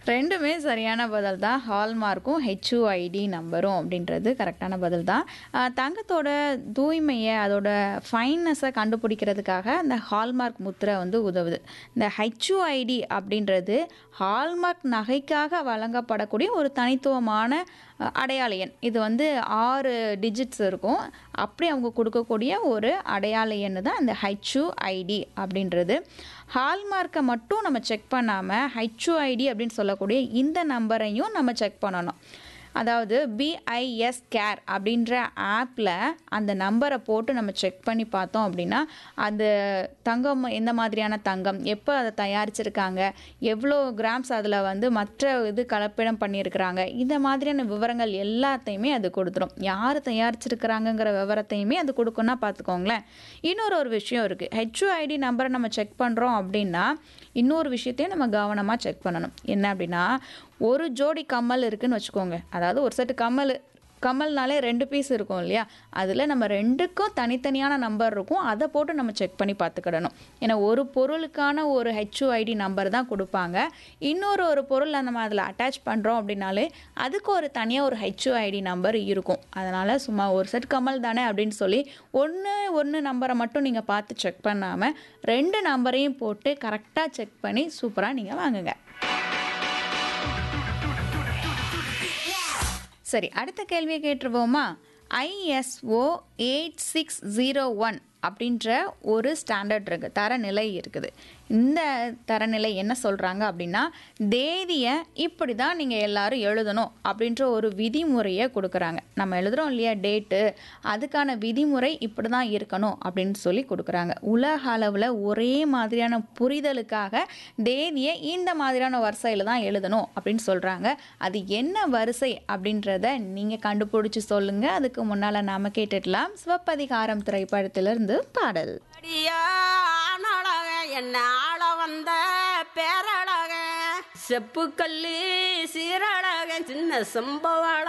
ரெண்டுமே சரியான பதில் தான் ஹால்மார்க்கும் ஹெச்யூஐடி நம்பரும் அப்படின்றது கரெக்டான பதில் தான் ஆஹ் தங்கத்தோட தூய்மையை அதோட ஃபைன்னஸை கண்டுபிடிக்கிறதுக்காக இந்த ஹால்மார்க் முத்திரை வந்து உதவுது இந்த ஹெச்யூஐடி அப்படின்றது ஹால்மார்க் நகைக்காக வழங்கப்படக்கூடிய ஒரு தனித்துவமான அஹ், அடையாள எண் இது வந்து ஆறு டிஜிட்ஸ் இருக்கும் அப்படி அவங்க கொடுக்கக்கூடிய ஒரு அடையாள எண் தான் இந்த ஹெச்யூஐடி அப்படின்றது ஹால்மார்க்கை மட்டும் நம்ம செக் பண்ணாமல் ஹெச்யூஐடி அப்படின்னு சொல்லக்கூடிய இந்த நம்பரையும் நம்ம செக் பண்ணணும் அதாவது பிஐஎஸ் கேர் அப்படின்ற ஆப்பில் அந்த நம்பரை போட்டு நம்ம செக் பண்ணி பார்த்தோம் அப்படின்னா அந்த தங்கம் எந்த மாதிரியான தங்கம் எப்போ அதை தயாரிச்சிருக்காங்க எவ்வளோ கிராம்ஸ் அதில் வந்து மற்ற இது கலப்பிடம் பண்ணியிருக்கிறாங்க இந்த மாதிரியான விவரங்கள் எல்லாத்தையுமே அது கொடுத்துரும் யார் தயாரிச்சிருக்கிறாங்கங்கிற விவரத்தையுமே அது கொடுக்குன்னா பார்த்துக்கோங்களேன் இன்னொரு ஒரு விஷயம் இருக்குது ஹெச்ஓஐடி நம்பரை நம்ம செக் பண்ணுறோம் அப்படின்னா இன்னொரு விஷயத்தையும் நம்ம கவனமாக செக் பண்ணணும் என்ன அப்படின்னா ஒரு ஜோடி கம்மல் இருக்குன்னு வச்சுக்கோங்க அதாவது ஒரு செட்டு கம்மல் கம்மல்னாலே ரெண்டு பீஸ் இருக்கும் இல்லையா அதில் நம்ம ரெண்டுக்கும் தனித்தனியான நம்பர் இருக்கும் அதை போட்டு நம்ம செக் பண்ணி பார்த்துக்கிடணும் ஏன்னா ஒரு பொருளுக்கான ஒரு ஹெச்ஓஐடி நம்பர் தான் கொடுப்பாங்க இன்னொரு ஒரு பொருள் நம்ம அதில் அட்டாச் பண்ணுறோம் அப்படின்னாலே அதுக்கு ஒரு தனியாக ஒரு ஹெச்ஓஐடி நம்பர் இருக்கும் அதனால் சும்மா ஒரு செட் கம்மல் தானே அப்படின்னு சொல்லி ஒன்று ஒன்று நம்பரை மட்டும் நீங்கள் பார்த்து செக் பண்ணாமல் ரெண்டு நம்பரையும் போட்டு கரெக்டாக செக் பண்ணி சூப்பராக நீங்கள் வாங்குங்க சரி அடுத்த கேள்வியை கேட்டுருவோமா ISO eight six zero one அப்படின்ற ஒரு ஸ்டாண்டர்ட் இருக்குது தரநிலை இருக்குது இந்த தரநிலை என்ன சொல்கிறாங்க அப்படின்னா தேதியை இப்படி தான் நீங்கள் எல்லாரும் எழுதணும் அப்படின்ற ஒரு விதிமுறையை கொடுக்குறாங்க நம்ம எழுதுகிறோம் இல்லையா டேட்டு அதுக்கான விதிமுறை இப்படி தான் இருக்கணும் அப்படின்னு சொல்லி கொடுக்குறாங்க உலக அளவில் ஒரே மாதிரியான புரிதலுக்காக தேதியை இந்த மாதிரியான வரிசையில் தான் எழுதணும் அப்படின்னு சொல்கிறாங்க அது என்ன வரிசை அப்படின்றத நீங்கள் கண்டுபிடிச்சி சொல்லுங்கள் அதுக்கு முன்னால் நாம கேட்டுடலாம் சிவப்பதிகாரம் திரைப்படத்திலிருந்து பாடல் அடியா ஆணழக என்ன ஆள வந்த பேரழக செப்புக்கல்லி சீரழக சின்ன சம்பவள